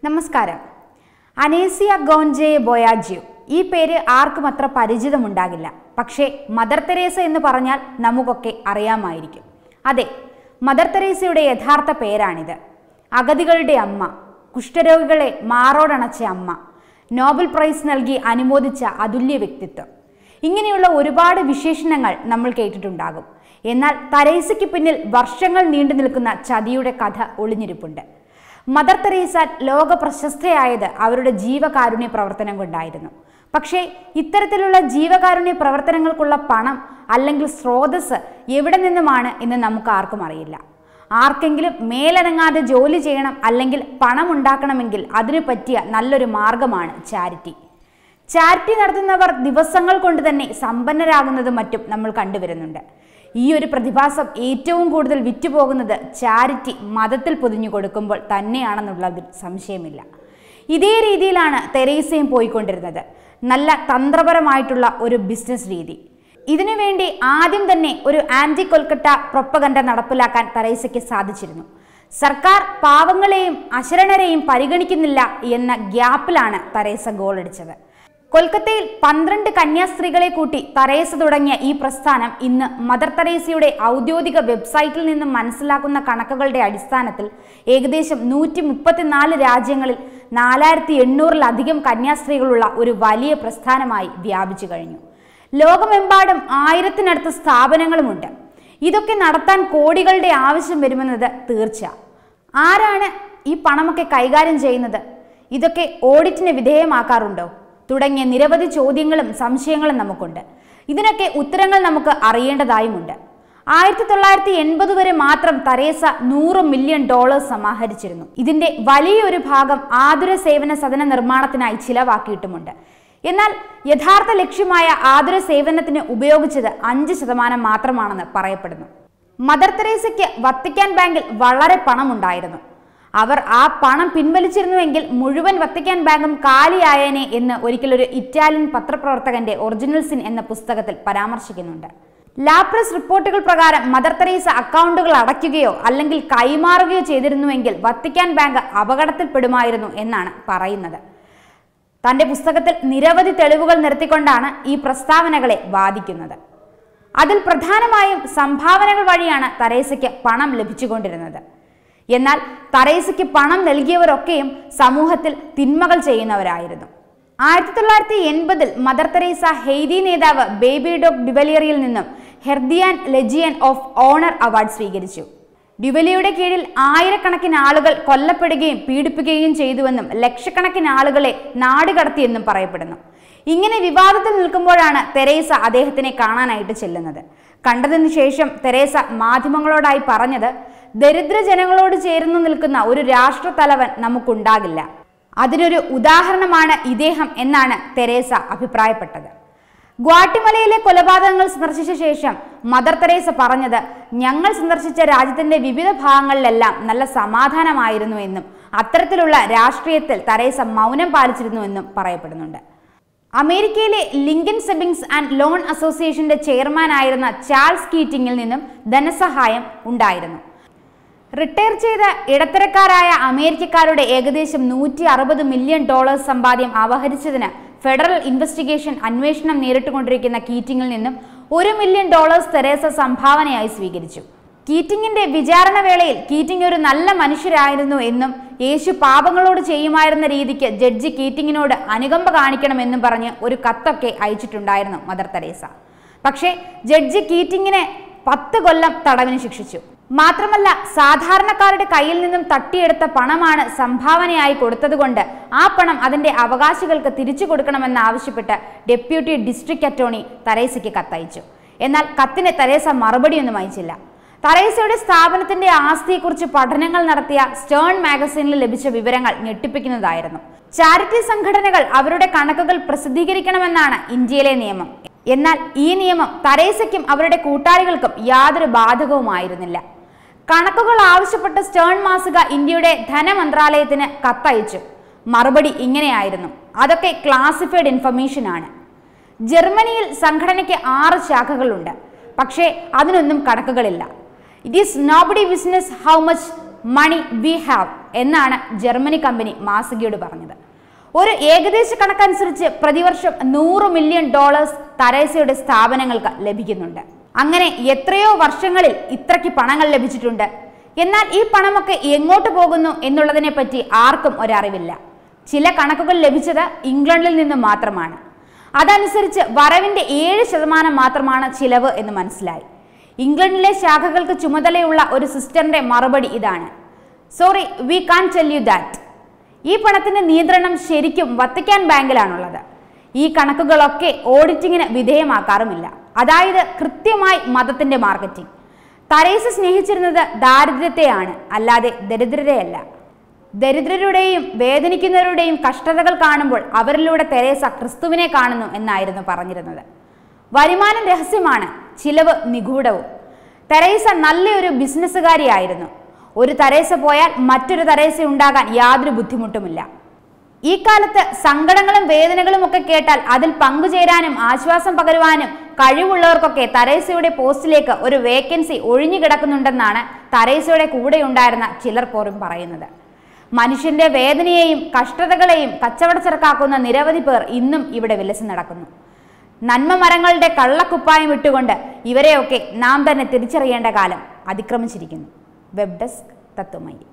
നമസ്കാരം അനേസിയ ഗോൺജെ ബൊയാജിയോ ഈ പേര് ആർക്കും അത്ര പരിചിതമുണ്ടാകില്ല പക്ഷേ മദർ തെരേസ എന്ന് പറഞ്ഞാൽ നമുക്കൊക്കെ അറിയാമായിരിക്കും അതെ മദർ തെരേസയുടെ യഥാർത്ഥ പേരാണിത് അഗതികളുടെ അമ്മ കുഷ്ഠരോഗികളെ മാറോടണച്ച അമ്മ നോബൽ പ്രൈസ് നൽകി അനുമോദിച്ച അതുല്യ വ്യക്തിത്വം ഇങ്ങനെയുള്ള ഒരുപാട് വിശേഷണങ്ങൾ നമ്മൾ കേട്ടിട്ടുണ്ടാകും എന്നാൽ തരേസയ്ക്ക് പിന്നിൽ വർഷങ്ങൾ നീണ്ടു നിൽക്കുന്ന ചതിയുടെ കഥ ഒളിഞ്ഞിരിപ്പുണ്ട് മദർ തെരേസ ലോക പ്രശസ്തയായത് അവരുടെ ജീവകാരുണ്യ പ്രവർത്തനം കൊണ്ടായിരുന്നു പക്ഷേ ഇത്തരത്തിലുള്ള ജീവകാരുണ്യ പ്രവർത്തനങ്ങൾക്കുള്ള പണം അല്ലെങ്കിൽ സ്രോതസ് എവിടെ നിന്നുമാണ് എന്ന് നമുക്ക് ആർക്കും അറിയില്ല ആർക്കെങ്കിലും മേലനങ്ങാതെ ജോലി ചെയ്യണം അല്ലെങ്കിൽ പണം ഉണ്ടാക്കണമെങ്കിൽ അതിനു പറ്റിയ നല്ലൊരു മാർഗമാണ് ചാരിറ്റി ചാരിറ്റി നടത്തുന്നവർ ദിവസങ്ങൾ കൊണ്ട് തന്നെ സമ്പന്നരാകുന്നതും മറ്റും നമ്മൾ കണ്ടുവരുന്നുണ്ട് ഈ ഒരു പ്രതിഭാസം ഏറ്റവും കൂടുതൽ വിറ്റുപോകുന്നത് ചാരിറ്റി മതത്തിൽ പൊതിഞ്ഞു കൊടുക്കുമ്പോൾ തന്നെയാണെന്നുള്ളതിൽ സംശയമില്ല ഇതേ രീതിയിലാണ് തെരേസയും പോയിക്കൊണ്ടിരുന്നത് നല്ല തന്ത്രപരമായിട്ടുള്ള ഒരു ബിസിനസ് രീതി ഇതിനുവേണ്ടി ആദ്യം തന്നെ ഒരു ആന്റി കൊൽക്കട്ട പ്രൊപ്പഗണ്ട നടപ്പിലാക്കാൻ തെരേസയ്ക്ക് സാധിച്ചിരുന്നു സർക്കാർ പാവങ്ങളെയും അശരണരെയും പരിഗണിക്കുന്നില്ല എന്ന ഗ്യാപ്പിലാണ് തെരേസ ഗോളടിച്ചത് കൊൽക്കത്തയിൽ പന്ത്രണ്ട് കന്യാസ്ത്രീകളെ കൂട്ടി തരേസ തുടങ്ങിയ ഈ പ്രസ്ഥാനം ഇന്ന് മദർ തെരേസയുടെ ഔദ്യോഗിക വെബ്സൈറ്റിൽ നിന്നും മനസ്സിലാക്കുന്ന കണക്കുകളുടെ അടിസ്ഥാനത്തിൽ ഏകദേശം നൂറ്റി മുപ്പത്തിനാല് രാജ്യങ്ങളിൽ നാലായിരത്തി എണ്ണൂറിലധികം കന്യാസ്ത്രീകളുള്ള ഒരു വലിയ പ്രസ്ഥാനമായി വ്യാപിച്ചു കഴിഞ്ഞു ലോകമെമ്പാടും ആയിരത്തിനടുത്ത് സ്ഥാപനങ്ങളുമുണ്ട് ഇതൊക്കെ നടത്താൻ കോടികളുടെ ആവശ്യം വരുമെന്നത് തീർച്ച ആരാണ് ഈ പണമൊക്കെ കൈകാര്യം ചെയ്യുന്നത് ഇതൊക്കെ ഓഡിറ്റിന് വിധേയമാക്കാറുണ്ടോ തുടങ്ങിയ നിരവധി ചോദ്യങ്ങളും സംശയങ്ങളും നമുക്കുണ്ട് ഇതിനൊക്കെ ഉത്തരങ്ങൾ നമുക്ക് അറിയേണ്ടതായുമുണ്ട് ആയിരത്തി തൊള്ളായിരത്തി എൺപത് വരെ മാത്രം തരേസ നൂറ് മില്യൺ ഡോളേഴ്സ് സമാഹരിച്ചിരുന്നു ഇതിന്റെ വലിയൊരു ഭാഗം ആതുര സേവന സദന നിർമ്മാണത്തിനായി ചിലവാക്കിയിട്ടുമുണ്ട് എന്നാൽ യഥാർത്ഥ ലക്ഷ്യമായ ആതുര സേവനത്തിന് ഉപയോഗിച്ചത് അഞ്ച് ശതമാനം മാത്രമാണെന്ന് പറയപ്പെടുന്നു മദർ തെരേസയ്ക്ക് വത്തിക്കാൻ ബാങ്കിൽ വളരെ പണമുണ്ടായിരുന്നു അവർ ആ പണം പിൻവലിച്ചിരുന്നുവെങ്കിൽ മുഴുവൻ വത്തിക്കാൻ ബാങ്കും കാലിയായേനെ എന്ന് ഒരിക്കലൊരു ഇറ്റാലിയൻ പത്രപ്രവർത്തകന്റെ ഒറിജിനൽ സിൻ എന്ന പുസ്തകത്തിൽ പരാമർശിക്കുന്നുണ്ട് ലാപ്രസ് റിപ്പോർട്ടുകൾ പ്രകാരം മദർ തെരേസ അക്കൗണ്ടുകൾ അടയ്ക്കുകയോ അല്ലെങ്കിൽ കൈമാറുകയോ ചെയ്തിരുന്നുവെങ്കിൽ വത്തിക്കാൻ ബാങ്ക് അപകടത്തിൽപ്പെടുമായിരുന്നു എന്നാണ് പറയുന്നത് തന്റെ പുസ്തകത്തിൽ നിരവധി തെളിവുകൾ നിർത്തിക്കൊണ്ടാണ് ഈ പ്രസ്താവനകളെ വാദിക്കുന്നത് അതിൽ പ്രധാനമായും സംഭാവനകൾ വഴിയാണ് തരേസയ്ക്ക് പണം ലഭിച്ചുകൊണ്ടിരുന്നത് എന്നാൽ തരേസയ്ക്ക് പണം നൽകിയവരൊക്കെയും സമൂഹത്തിൽ തിന്മകൾ ചെയ്യുന്നവരായിരുന്നു ആയിരത്തി തൊള്ളായിരത്തി എൺപതിൽ മദർ തെരേസ ഹെയ്തി നേതാവ് ബേബി ഡോഗ് ഡിവലിയറിയിൽ നിന്നും ഹെർദിയാൻ ലെജിയൻ ഓഫ് ഓണർ അവാർഡ് സ്വീകരിച്ചു ഡ്യുവലിയുടെ കീഴിൽ ആയിരക്കണക്കിന് ആളുകൾ കൊല്ലപ്പെടുകയും പീഡിപ്പിക്കുകയും ചെയ്തുവെന്നും ലക്ഷക്കണക്കിന് ആളുകളെ നാടുകടത്തിയെന്നും പറയപ്പെടുന്നു ഇങ്ങനെ വിവാദത്തിൽ നിൽക്കുമ്പോഴാണ് തെരേസ അദ്ദേഹത്തിനെ കാണാനായിട്ട് ചെല്ലുന്നത് കണ്ടതിനു ശേഷം തെരേസ മാധ്യമങ്ങളോടായി പറഞ്ഞത് ദരിദ്ര ജനങ്ങളോട് ചേർന്ന് നിൽക്കുന്ന ഒരു രാഷ്ട്രത്തലവൻ നമുക്കുണ്ടാകില്ല അതിനൊരു ഉദാഹരണമാണ് ഇദ്ദേഹം എന്നാണ് തെരേസ അഭിപ്രായപ്പെട്ടത് ഗ്വാട്ടിമലയിലെ കൊലപാതകങ്ങൾ സന്ദർശിച്ച ശേഷം മദർ തെരേസ പറഞ്ഞത് ഞങ്ങൾ സന്ദർശിച്ച രാജ്യത്തിന്റെ വിവിധ ഭാഗങ്ങളിലെല്ലാം നല്ല സമാധാനമായിരുന്നു എന്നും അത്തരത്തിലുള്ള രാഷ്ട്രീയത്തിൽ തെരേസ മൗനം പാലിച്ചിരുന്നുവെന്നും പറയപ്പെടുന്നുണ്ട് അമേരിക്കയിലെ ലിങ്കൻ സെബിങ്സ് ആൻഡ് ലോൺ അസോസിയേഷന്റെ ചെയർമാൻ ആയിരുന്ന ചാൾസ് കീറ്റിംഗിൽ നിന്നും ധനസഹായം ഉണ്ടായിരുന്നു റിട്ടയർ ചെയ്ത ഇടത്തരക്കാരായ അമേരിക്കക്കാരുടെ ഏകദേശം നൂറ്റി അറുപത് മില്യൺ ഡോളേഴ്സ് സമ്പാദ്യം അപഹരിച്ചതിന് ഫെഡറൽ ഇൻവെസ്റ്റിഗേഷൻ അന്വേഷണം നേരിട്ടുകൊണ്ടിരിക്കുന്ന കീറ്റിംഗിൽ നിന്നും ഒരു മില്യൺ ഡോളേഴ്സ് തെരേസ സംഭാവനയായി സ്വീകരിച്ചു കീറ്റിംഗിന്റെ വിചാരണ വേളയിൽ കീറ്റിംഗ് ഒരു നല്ല മനുഷ്യരായിരുന്നു എന്നും യേശു പാപങ്ങളോട് ചെയ്യുമായിരുന്ന രീതിക്ക് ജഡ്ജി കീറ്റിങ്ങിനോട് അനുകമ്പ കാണിക്കണമെന്നും പറഞ്ഞ് ഒരു കത്തൊക്കെ അയച്ചിട്ടുണ്ടായിരുന്നു മദർ തെരേസ പക്ഷേ ജഡ്ജി കീറ്റിങ്ങിനെ പത്ത് കൊല്ലം തടവിന് ശിക്ഷിച്ചു മാത്രമല്ല സാധാരണക്കാരുടെ കയ്യിൽ നിന്നും തട്ടിയെടുത്ത പണമാണ് സംഭാവനയായി കൊടുത്തതുകൊണ്ട് ആ പണം അതിന്റെ അവകാശികൾക്ക് തിരിച്ചു കൊടുക്കണമെന്നാവശ്യപ്പെട്ട് ഡെപ്യൂട്ടി ഡിസ്ട്രിക്ട് അറ്റോർണി തരേസയ്ക്ക് കത്തയച്ചു എന്നാൽ കത്തിന് തരേസ മറുപടിയൊന്നും അയച്ചില്ല തറേസയുടെ സ്ഥാപനത്തിന്റെ ആസ്തിയെക്കുറിച്ച് പഠനങ്ങൾ നടത്തിയ സ്റ്റേൺ മാഗസീനിൽ ലഭിച്ച വിവരങ്ങൾ ഞെട്ടിപ്പിക്കുന്നതായിരുന്നു ചാരിറ്റി സംഘടനകൾ അവരുടെ കണക്കുകൾ പ്രസിദ്ധീകരിക്കണമെന്നാണ് ഇന്ത്യയിലെ നിയമം എന്നാൽ ഈ നിയമം തരേസയ്ക്കും അവരുടെ കൂട്ടാളികൾക്കും യാതൊരു ബാധകവുമായിരുന്നില്ല കണക്കുകൾ ആവശ്യപ്പെട്ട സ്റ്റേൺ മാസിക ഇന്ത്യയുടെ ധനമന്ത്രാലയത്തിന് കത്തയച്ചു മറുപടി ഇങ്ങനെയായിരുന്നു അതൊക്കെ ക്ലാസിഫൈഡ് ഇൻഫർമേഷൻ ആണ് ജർമ്മനിയിൽ സംഘടനയ്ക്ക് ആറ് ശാഖകളുണ്ട് പക്ഷേ അതിനൊന്നും കണക്കുകളില്ല it is nobody business how much money we have എന്നാണ് ജർമ്മനി കമ്പനി മാസികയോട് പറഞ്ഞത് ഒരു ഏകദേശ കണക്കനുസരിച്ച് പ്രതിവർഷം നൂറ് മില്യൺ ഡോളേഴ്സ് തരേസയുടെ സ്ഥാപനങ്ങൾക്ക് ലഭിക്കുന്നുണ്ട് അങ്ങനെ എത്രയോ വർഷങ്ങളിൽ ഇത്രയ്ക്ക് പണങ്ങൾ ലഭിച്ചിട്ടുണ്ട് എന്നാൽ ഈ പണമൊക്കെ എങ്ങോട്ട് പോകുന്നു എന്നുള്ളതിനെ പറ്റി ആർക്കും ഒരറിവില്ല ചില കണക്കുകൾ ലഭിച്ചത് ഇംഗ്ലണ്ടിൽ നിന്ന് മാത്രമാണ് അതനുസരിച്ച് വരവിന്റെ ഏഴ് ശതമാനം മാത്രമാണ് ചിലവ് എന്ന് മനസ്സിലായി ഇംഗ്ലണ്ടിലെ ശാഖകൾക്ക് ചുമതലയുള്ള ഒരു സിസ്റ്ററിന്റെ മറുപടി ഇതാണ് sorry we can't tell you that ഈ പണത്തിന്റെ നിയന്ത്രണം ശരിക്കും വത്തിക്കാൻ ബാങ്കിലാണുള്ളത് ഈ കണക്കുകളൊക്കെ ഓഡിറ്റിങ്ങിന് വിധേയമാക്കാറുമില്ല അതായത് കൃത്യമായി മതത്തിന്റെ മാർക്കറ്റിംഗ് തരേസ് സ്നേഹിച്ചിരുന്നത് ദാരിദ്ര്യത്തെയാണ് അല്ലാതെ ദരിദ്രരെയല്ല ദരിദ്രരുടെയും വേദനിക്കുന്നവരുടെയും കഷ്ടതകൾ കാണുമ്പോൾ അവരിലൂടെ തെരേസ ക്രിസ്തുവിനെ കാണുന്നു എന്നായിരുന്നു പറഞ്ഞിരുന്നത് വരുമാനം രഹസ്യമാണ് ചിലവ് നിഗൂഢവും തെരേസ നല്ലൊരു ബിസിനസ്സുകാരിയായിരുന്നു ഒരു തെരേസ പോയാൽ മറ്റൊരു തെരേസ ഉണ്ടാകാൻ യാതൊരു ബുദ്ധിമുട്ടുമില്ല ഈ കാലത്ത് സങ്കടങ്ങളും വേദനകളും ഒക്കെ കേട്ടാൽ അതിൽ പങ്കുചേരാനും ആശ്വാസം പകരുവാനും കഴിവുള്ളവർക്കൊക്കെ തരേസയുടെ പോസ്റ്റിലേക്ക് ഒരു വേക്കൻസി ഒഴിഞ്ഞു കിടക്കുന്നുണ്ടെന്നാണ് തരേസയുടെ കൂടെയുണ്ടായിരുന്ന ചിലർ പോലും പറയുന്നത് മനുഷ്യന്റെ വേദനയെയും കഷ്ടതകളെയും കച്ചവടച്ചരക്കാക്കുന്ന നിരവധി പേർ ഇന്നും ഇവിടെ വിലസി നടക്കുന്നു നന്മ മരങ്ങളുടെ കള്ളക്കുപ്പായം ഇട്ടുകൊണ്ട് ഇവരെയൊക്കെ നാം തന്നെ തിരിച്ചറിയേണ്ട കാലം അതിക്രമിച്ചിരിക്കുന്നു വെബ് ഡെസ്ക് തത്വമയി